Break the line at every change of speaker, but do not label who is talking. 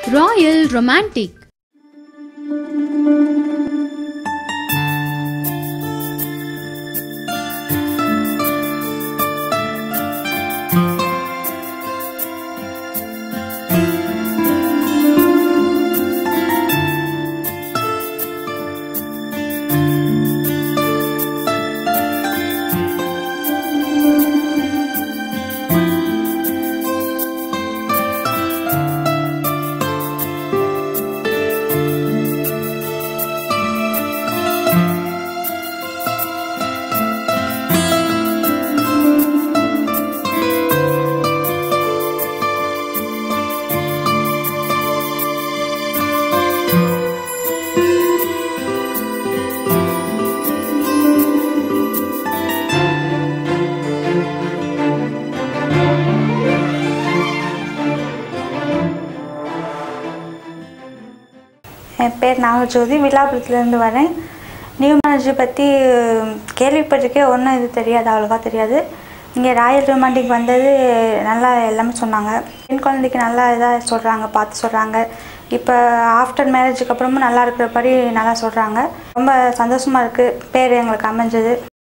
Royal Romantic
என் பேர் நாகஜோதி விழாபுரத்துலேருந்து வரேன் new மேனேஜை பற்றி கேள்விப்பட்டிருக்கேன் ஒன்றும் இது தெரியாது அவ்வளோவா தெரியாது இங்கே ராயல் ரொமாண்டிக் வந்தது நல்லா எல்லாமே சொன்னாங்க பெண் குழந்தைக்கு நல்லா இதாக சொல்கிறாங்க பார்த்து சொல்கிறாங்க இப்போ ஆஃப்டர் மேரேஜுக்கு அப்புறமும் நல்லா இருக்கிறபடி நல்லா சொல்கிறாங்க ரொம்ப சந்தோஷமாக இருக்குது பேர் எங்களுக்கு அமைஞ்சது